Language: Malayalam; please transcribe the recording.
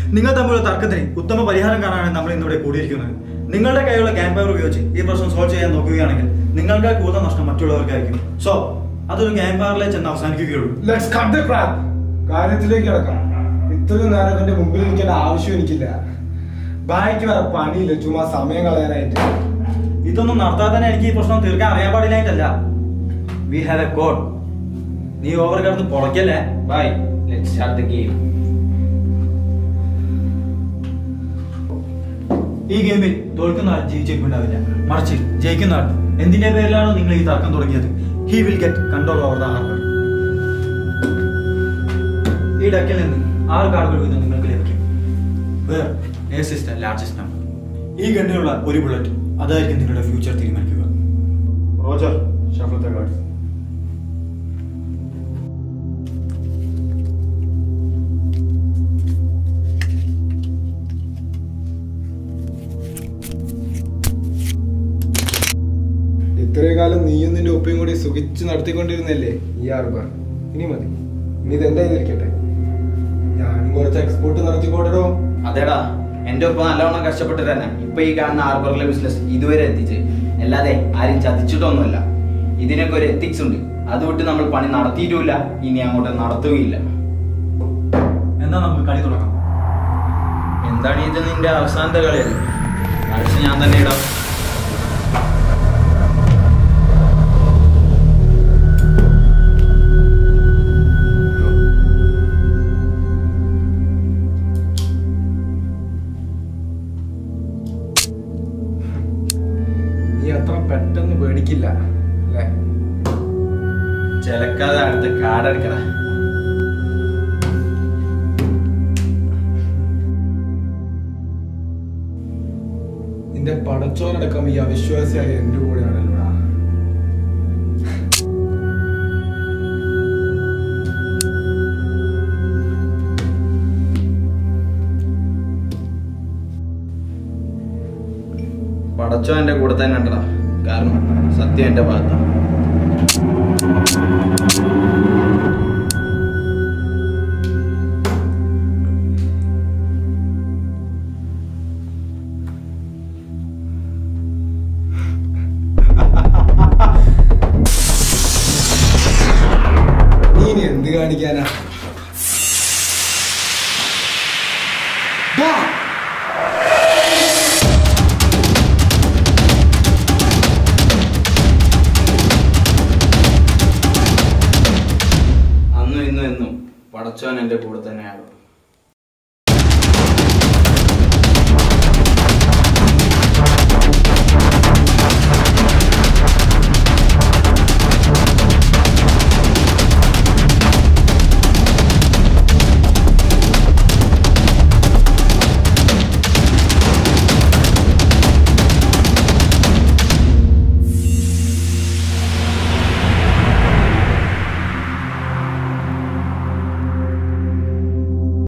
നിങ്ങൾ തമ്മിലുള്ള തർക്കത്തിന് ഉത്തമ പരിഹാരം കാണാനാണ് നമ്മൾ ഇന്നിവിടെ കൂടിയിരിക്കുന്നത് നിങ്ങളുടെ കയ്യിലുള്ള ക്യാമ്പ് പവർ ഉപയോഗിച്ച് ഈ പ്രശ്നം സോൾവ് ചെയ്യാൻ നോക്കുകയാണെങ്കിൽ നിങ്ങൾക്ക് കൂടുതൽ നഷ്ടം മറ്റുള്ളവർക്കായിരിക്കും സോ അതൊരു ക്യാമ്പ് പവറിലേക്ക് ചെന്ന് അവസാനിക്കുകയുള്ളൂ ലെറ്റ്സ് കട്ട് ദ ക്രാപ്പ് കാര്യത്തിലേക്ക് കിടക്കാം ഇത്രയും നേരം എന്റെ മുമ്പിൽ നിൽക്കേണ്ട ആവശ്യം എനിക്കില്ല ബായിക്ക് വേറെ പണിയില്ല ചുമ്മാ സമയം കളയാനായിട്ട് ഇതൊന്നും നടത്താതെ തന്നെ എനിക്ക് ഈ പ്രശ്നം തീർക്കാൻ അറിയാൻ പാടില്ലായിട്ടല്ല വി ഹാവ് എ കോഡ് നീ ഓവർ കിടന്ന് പൊളയ്ക്കല്ലേ bye let's start the game ഈ ഗെയിമിൽ തോൽക്കുന്ന ആൾ ജീവിച്ചിരിപ്പുണ്ടാവില്ല മറിച്ച് ജയിക്കുന്ന ആൾ എന്തിന്റെ പേരിലാണോ നിങ്ങൾ ഈ തർക്കം തുടങ്ങിയത് he will get control over the harbour ഈ ഡക്കിൽ നിന്ന് ആറ് കാർഡുകൾ വീതം നിങ്ങൾക്ക് ലഭിക്കും where S is the largest number ഈ ഗണ്ണിലുള്ള ഒരു ബുള്ളറ്റ് അതായിരിക്കും നിങ്ങളുടെ ഫ്യൂച്ചർ തീരുമാനിക്കുക റോജർ ഷഫിൾ ദ കാർഡ്സ് ഇത്രയും കാലം നീയും നിന്റെ ഒപ്പയും കൂടി സുഖിച്ച് നടത്തിക്കൊണ്ടിരുന്നല്ലേ ഈ ആർബർ ഇനി മതി ഇനി ഇതെന്താ ഇതിരിക്കട്ടെ ഞാനും കുറച്ച് എക്സ്പോർട്ട് നടത്തിക്കോട്ടോ അതെടാ എന്റെ ഒപ്പം നല്ലവണ്ണം കഷ്ടപ്പെട്ട് തന്നെ ഇപ്പൊ ഈ കാണുന്ന ഹാർബറിലെ ബിസിനസ് ഇതുവരെ എത്തിച്ച് അല്ലാതെ ആരും ചതിച്ചിട്ടൊന്നുമല്ല ഇതിനൊക്കെ ഒരു എത്തിക്സ് ഉണ്ട് അത് വിട്ട് നമ്മൾ പണി നടത്തിയിട്ടുമില്ല ഇനി അങ്ങോട്ട് നടത്തുകയില്ല എന്നാ നമുക്ക് കളി തുടങ്ങാം എന്താണ് ഇത് നിന്റെ അവസാനത്തെ കളിയല്ലേ കാഴ്ച ഞാൻ തന്നെ ഇടാം നീ അത്ര പെട്ടെന്ന് പേടിക്കില്ല അല്ലേ ചിലക്കാതെ അടുത്ത് കാടെടുക്കട നിന്റെ പടച്ചോനടക്കം ഈ അവിശ്വാസിയായ എന്റെ കൂടെയാണല്ലോടാ പടച്ചോ എന്റെ കൂടെ തന്നെ ഉണ്ടടാ കാരണം സത്യം എന്റെ ഭാഗത്താണ് നീ ഇനി എന്ത് കാണിക്കാനാ വാ. അന്നും ഇന്നും എന്നും പടച്ചോൻ എന്റെ കൂടെ തന്നെയാണ്